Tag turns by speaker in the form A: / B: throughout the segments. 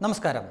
A: നമസ്കാരം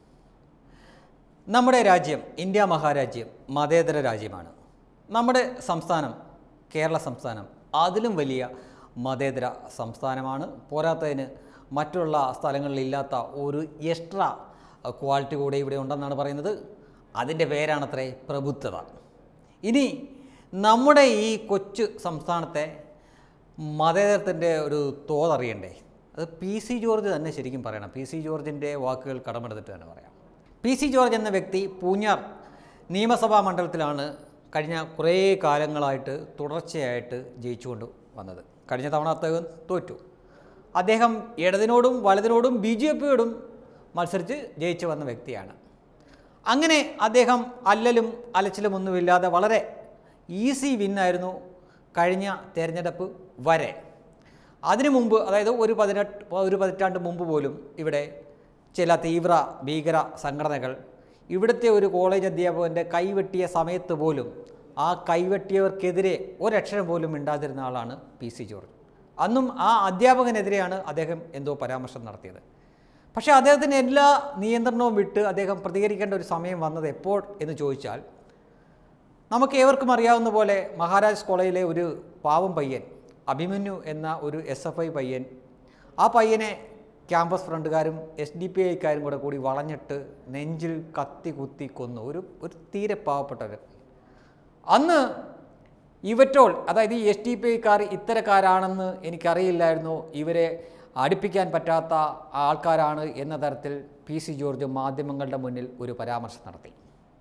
A: നമ്മുടെ രാജ്യം ഇന്ത്യ മഹാരാജ്യം മതേതര രാജ്യമാണ് നമ്മുടെ സംസ്ഥാനം കേരള സംസ്ഥാനം അതിലും വലിയ മതേതര സംസ്ഥാനമാണ് പോരാത്തതിന് മറ്റുള്ള സ്ഥലങ്ങളിൽ ഇല്ലാത്ത ഒരു എക്സ്ട്രാ ക്വാളിറ്റി കൂടെ ഇവിടെ ഉണ്ടെന്നാണ് പറയുന്നത് അതിൻ്റെ പേരാണത്രേ പ്രബുദ്ധത ഇനി നമ്മുടെ ഈ കൊച്ചു സംസ്ഥാനത്തെ മതേതരത്തിൻ്റെ ഒരു തോതറിയണ്ടേ അത് പി സി ജോർജ് തന്നെ ശരിക്കും പറയണം പി സി ജോർജിൻ്റെ വാക്കുകൾ കടമെടുത്തിട്ട് തന്നെ പറയാം പി സി ജോർജ് എന്ന വ്യക്തി പൂഞ്ഞാർ നിയമസഭാ മണ്ഡലത്തിലാണ് കഴിഞ്ഞ കുറേ കാലങ്ങളായിട്ട് തുടർച്ചയായിട്ട് ജയിച്ചുകൊണ്ട് വന്നത് കഴിഞ്ഞ തവണ അദ്ദേഹം തോറ്റു അദ്ദേഹം ഇടതിനോടും വലതിനോടും ബി ജെ പിയോടും മത്സരിച്ച് ജയിച്ചു വന്ന വ്യക്തിയാണ് അങ്ങനെ അദ്ദേഹം അല്ലലും അലച്ചിലും ഒന്നുമില്ലാതെ വളരെ ഈസി വിന്നായിരുന്നു കഴിഞ്ഞ തെരഞ്ഞെടുപ്പ് വരെ അതിനു മുമ്പ് അതായത് ഒരു പതിനെട്ട് ഒരു പതിറ്റാണ്ട് മുമ്പ് പോലും ഇവിടെ ചില തീവ്ര ഭീകര സംഘടനകൾ ഇവിടുത്തെ ഒരു കോളേജ് അധ്യാപകൻ്റെ കൈവെട്ടിയ സമയത്ത് പോലും ആ കൈവെട്ടിയവർക്കെതിരെ ഒരക്ഷരം പോലും മിണ്ടാതിരുന്ന ആളാണ് പി സി ജോർജ് അന്നും ആ അധ്യാപകനെതിരെയാണ് അദ്ദേഹം എന്തോ പരാമർശം നടത്തിയത് പക്ഷേ അദ്ദേഹത്തിന് എല്ലാ നിയന്ത്രണവും വിട്ട് അദ്ദേഹം പ്രതികരിക്കേണ്ട ഒരു സമയം വന്നത് എപ്പോൾ എന്ന് ചോദിച്ചാൽ നമുക്ക് ഏവർക്കും അറിയാവുന്ന പോലെ മഹാരാജ് കോളേജിലെ ഒരു പാവം പയ്യൻ അഭിമന്യു എന്ന ഒരു എസ് എഫ് ഐ പയ്യൻ ആ പയ്യനെ ക്യാമ്പസ് ഫ്രണ്ടുകാരും എസ് ഡി പി ഐക്കാരും കൂടെ കൂടി വളഞ്ഞിട്ട് നെഞ്ചിൽ കത്തി കുത്തി കൊന്നു ഒരു ഒരു തീരെ പാവപ്പെട്ടവർ അന്ന് ഇവറ്റോൾ അതായത് ഈ എസ് ഡി പി ഐക്കാർ ഇത്തരക്കാരാണെന്ന് എനിക്കറിയില്ലായിരുന്നു ഇവരെ അടുപ്പിക്കാൻ പറ്റാത്ത ആൾക്കാരാണ് എന്ന തരത്തിൽ പി സി ജോർജ് മാധ്യമങ്ങളുടെ മുന്നിൽ ഒരു പരാമർശം നടത്തി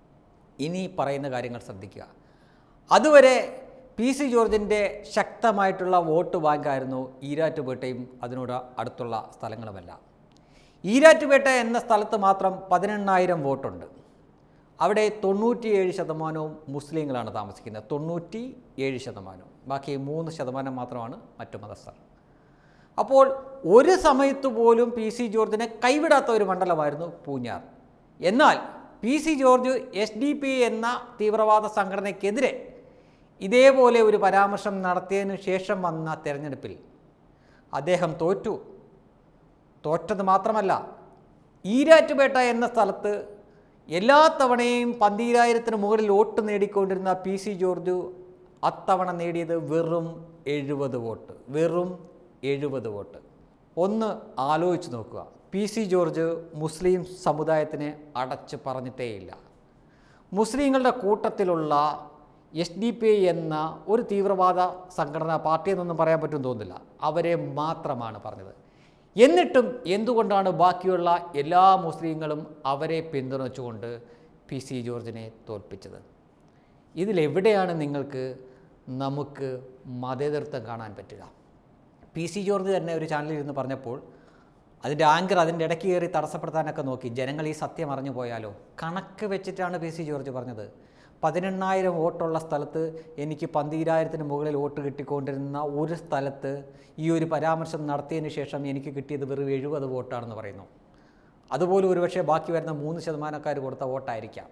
A: ഇനി പറയുന്ന കാര്യങ്ങൾ ശ്രദ്ധിക്കുക അതുവരെ പി സി ജോർജിൻ്റെ ശക്തമായിട്ടുള്ള വോട്ട് ബാങ്കായിരുന്നു ഈരാറ്റുപേട്ടയും അതിനോട് അടുത്തുള്ള സ്ഥലങ്ങളുമെല്ലാം ഈരാറ്റുപേട്ട എന്ന സ്ഥലത്ത് മാത്രം പതിനെണ്ണായിരം വോട്ടുണ്ട് അവിടെ തൊണ്ണൂറ്റിയേഴ് ശതമാനവും മുസ്ലിങ്ങളാണ് താമസിക്കുന്നത് തൊണ്ണൂറ്റി ഏഴ് ശതമാനവും ബാക്കി മൂന്ന് ശതമാനം മാത്രമാണ് മറ്റു മതസ്ഥർ അപ്പോൾ ഒരു സമയത്ത് പോലും പി സി ജോർജിനെ കൈവിടാത്ത ഒരു മണ്ഡലമായിരുന്നു പൂഞ്ഞാർ എന്നാൽ P C George S D P എന്ന തീവ്രവാദ സംഘടനയ്ക്കെതിരെ ഇതേപോലെ ഒരു പരാമർശം നടത്തിയതിനു ശേഷം വന്ന തെരഞ്ഞെടുപ്പിൽ അദ്ദേഹം തോറ്റു തോറ്റത് മാത്രമല്ല ഈരാറ്റുപേട്ട എന്ന സ്ഥലത്ത് എല്ലാ തവണയും പന്തീരായിരത്തിന് മുകളിൽ വോട്ട് നേടിക്കൊണ്ടിരുന്ന പി സി ജോർജ് അത്തവണ നേടിയത് വെറും എഴുപത് വോട്ട് വെറും എഴുപത് വോട്ട് ഒന്ന് ആലോചിച്ച് നോക്കുക പി സി ജോർജ് മുസ്ലിം സമുദായത്തിനെ അടച്ച് പറഞ്ഞിട്ടേയില്ല മുസ്ലിങ്ങളുടെ കൂട്ടത്തിലുള്ള എസ് ഡി പി ഐ എന്ന ഒരു തീവ്രവാദ സംഘടന പാർട്ടി എന്നൊന്നും പറയാൻ പറ്റും തോന്നുന്നില്ല അവരെ മാത്രമാണ് പറഞ്ഞത് എന്നിട്ടും എന്തുകൊണ്ടാണ് ബാക്കിയുള്ള എല്ലാ മുസ്ലിങ്ങളും അവരെ പിന്തുണച്ചുകൊണ്ട് പി സി ജോർജിനെ തോൽപ്പിച്ചത് ഇതിലെവിടെയാണ് നിങ്ങൾക്ക് നമുക്ക് മതേതൃത്വം കാണാൻ പറ്റുക പി സി ജോർജ് തന്നെ ഒരു ചാനലിൽ ഇരുന്ന് പറഞ്ഞപ്പോൾ അതിൻ്റെ ആങ്കർ അതിൻ്റെ ഇടയ്ക്ക് കയറി തടസ്സപ്പെടുത്താനൊക്കെ നോക്കി ജനങ്ങൾ ഈ സത്യം അറിഞ്ഞു പോയാലോ കണക്ക് വെച്ചിട്ടാണ് പി സി ജോർജ് പറഞ്ഞത് പതിനെണ്ണായിരം വോട്ടുള്ള സ്ഥലത്ത് എനിക്ക് പന്തീരായിരത്തിന് മുകളിൽ വോട്ട് കിട്ടിക്കൊണ്ടിരുന്ന ഒരു സ്ഥലത്ത് ഈ ഒരു പരാമർശം നടത്തിയതിന് ശേഷം എനിക്ക് കിട്ടിയത് വെറും എഴുപത് വോട്ടാണെന്ന് പറയുന്നു അതുപോലും ഒരുപക്ഷെ ബാക്കി വരുന്ന മൂന്ന് ശതമാനക്കാർ കൊടുത്ത വോട്ടായിരിക്കാം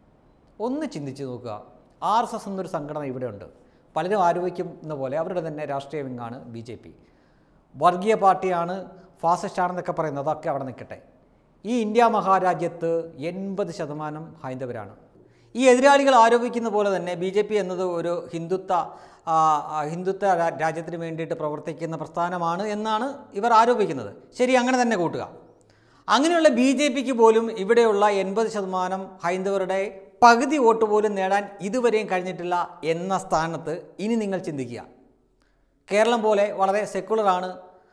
A: ഒന്ന് ചിന്തിച്ച് നോക്കുക ആർ എസ് എസ് എന്നൊരു സംഘടന ഇവിടെയുണ്ട് പലരും ആരോപിക്കുന്ന പോലെ അവരുടെ തന്നെ രാഷ്ട്രീയ വിങ്ങാണ് ബി ജെ പി വർഗീയ പാർട്ടിയാണ് ഫാസിസ്റ്റ് ആണെന്നൊക്കെ പറയുന്നത് അതൊക്കെ അവിടെ നിൽക്കട്ടെ ഈ ഇന്ത്യ മഹാരാജ്യത്ത് എൺപത് ശതമാനം ഹൈന്ദവരാണ് ഈ എതിരാളികൾ ആരോപിക്കുന്ന പോലെ തന്നെ ബി ജെ പി എന്നത് ഒരു ഹിന്ദുത്വ ആ, ആ, ഹിന്ദുത്വ രാ- രാജ്യത്തിന് വേണ്ടിയിട്ട് പ്രവർത്തിക്കുന്ന പ്രസ്ഥാനമാണ് എന്നാണ് ഇവർ ആരോപിക്കുന്നത് ശരി അങ്ങനെ തന്നെ കൂട്ടുക അങ്ങനെയുള്ള ബി ജെ പിക്ക് പോലും ഇവിടെയുള്ള എൺപത് ശതമാനം ഹൈന്ദവരുടെ പകുതി വോട്ട് പോലും നേടാൻ ഇതുവരെയും കഴിഞ്ഞിട്ടില്ല എന്ന സ്ഥാനത്ത് ഇനി നിങ്ങൾ ചിന്തിക്കുക കേരളം പോലെ വളരെ സെക്കുലറാണ്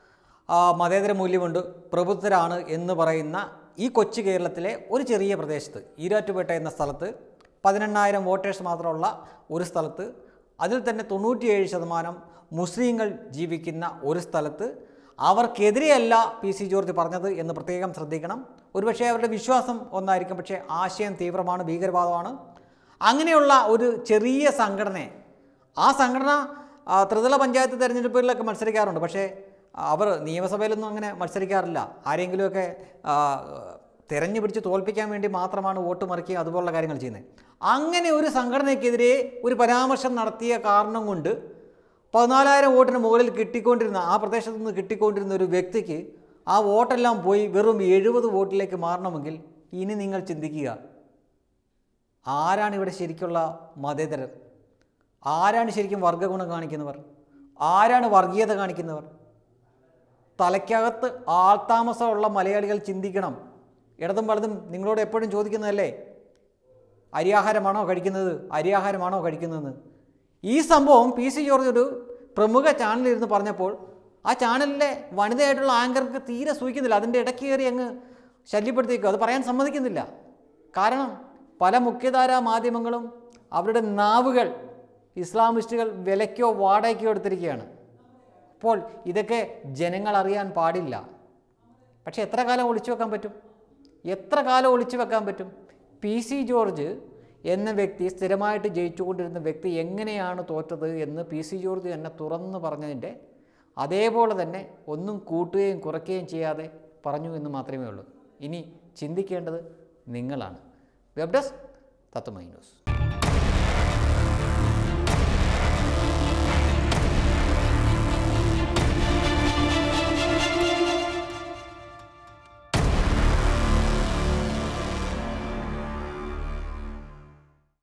A: ആ, മതേതര മൂല്യമുണ്ട് പ്രബുദ്ധരാണ് എന്ന് പറയുന്ന ഈ കൊച്ചു കേരളത്തിലെ ഒരു ചെറിയ പ്രദേശത്ത് ഈരാറ്റുപേട്ട എന്ന സ്ഥലത്ത് പതിനെണ്ണായിരം വോട്ടേഴ്സ് മാത്രമുള്ള ഒരു സ്ഥലത്ത് അതിൽ തന്നെ തൊണ്ണൂറ്റിയേഴ് ശതമാനം മുസ്ലിങ്ങൾ ജീവിക്കുന്ന ഒരു സ്ഥലത്ത് അവർക്കെതിരെയല്ല പി സി ജോർജ് പറഞ്ഞത് എന്ന് പ്രത്യേകം ശ്രദ്ധിക്കണം ഒരുപക്ഷെ അവരുടെ വിശ്വാസം ഒന്നായിരിക്കും പക്ഷേ ആശയം തീവ്രമാണ് ഭീകരവാദമാണ് അങ്ങനെയുള്ള ഒരു ചെറിയ സംഘടനയെ ആ സംഘടന ആ, ത്രിതല പഞ്ചായത്ത് തിരഞ്ഞെടുപ്പുകളിലൊക്കെ മത്സരിക്കാറുണ്ട് പക്ഷേ അവർ നിയമസഭയിലൊന്നും അങ്ങനെ മത്സരിക്കാറില്ല ആരെങ്കിലുമൊക്കെ ആ, തിരഞ്ഞു പിടിച്ച് തോൽപ്പിക്കാൻ വേണ്ടി മാത്രമാണ് വോട്ട് മറിക്കുക അതുപോലുള്ള കാര്യങ്ങൾ ചെയ്യുന്നത് അങ്ങനെ ഒരു സംഘടനയ്ക്കെതിരെ ഒരു പരാമർശം നടത്തിയ കാരണം കൊണ്ട് പതിനാലായിരം വോട്ടിന് മുകളിൽ കിട്ടിക്കൊണ്ടിരുന്ന ആ പ്രദേശത്ത് നിന്ന് കിട്ടിക്കൊണ്ടിരുന്ന ഒരു വ്യക്തിക്ക് ആ വോട്ടെല്ലാം പോയി വെറും എഴുപത് വോട്ടിലേക്ക് മാറണമെങ്കിൽ ഇനി നിങ്ങൾ ചിന്തിക്കുക ആരാണ് ഇവിടെ ശരിക്കുള്ള മതേതരർ ആരാണ് ശരിക്കും വർഗ്ഗഗുണം കാണിക്കുന്നവർ ആരാണ് വർഗീയത കാണിക്കുന്നവർ തലയ്ക്കകത്ത് ആൾതാമസമുള്ള മലയാളികൾ ചിന്തിക്കണം ഇടതും വലതും നിങ്ങളോട് എപ്പോഴും ചോദിക്കുന്നതല്ലേ അരിയാഹാരമാണോ കഴിക്കുന്നത് അരിയാഹാരമാണോ കഴിക്കുന്നതെന്ന് ഈ സംഭവം പി സി ജോർജ് ഒരു പ്രമുഖ ചാനലിരുന്ന് പറഞ്ഞപ്പോൾ ആ ചാനലിലെ വനിതയായിട്ടുള്ള ആങ്കർക്ക് തീരെ സൂഹിക്കുന്നില്ല അതിൻ്റെ ഇടയ്ക്ക് കയറി അങ്ങ് ശല്യപ്പെടുത്തിയേക്കും അത് പറയാൻ സമ്മതിക്കുന്നില്ല കാരണം പല മുഖ്യധാരാ മാധ്യമങ്ങളും അവരുടെ നാവുകൾ ഇസ്ലാമിസ്റ്റുകൾ വിലയ്ക്കോ വാടകയ്ക്കോ എടുത്തിരിക്കുകയാണ് അപ്പോൾ ഇതൊക്കെ ജനങ്ങൾ അറിയാൻ പാടില്ല പക്ഷേ എത്ര കാലം ഒളിച്ചു വെക്കാൻ പറ്റും എത്ര കാലം ഒളിച്ചു വെക്കാൻ പറ്റും പി സി ജോർജ് എന്ന വ്യക്തി സ്ഥിരമായിട്ട് ജയിച്ചുകൊണ്ടിരുന്ന വ്യക്തി എങ്ങനെയാണ് തോറ്റത് എന്ന് പി സി ജോർജ് തന്നെ തുറന്ന് പറഞ്ഞതിൻ്റെ അതേപോലെ തന്നെ ഒന്നും കൂട്ടുകയും കുറയ്ക്കുകയും ചെയ്യാതെ പറഞ്ഞു എന്ന് മാത്രമേ ഉള്ളൂ ഇനി ചിന്തിക്കേണ്ടത് നിങ്ങളാണ് വെബ് ഡെസ്ക് തത്വമൈ ന്യൂസ്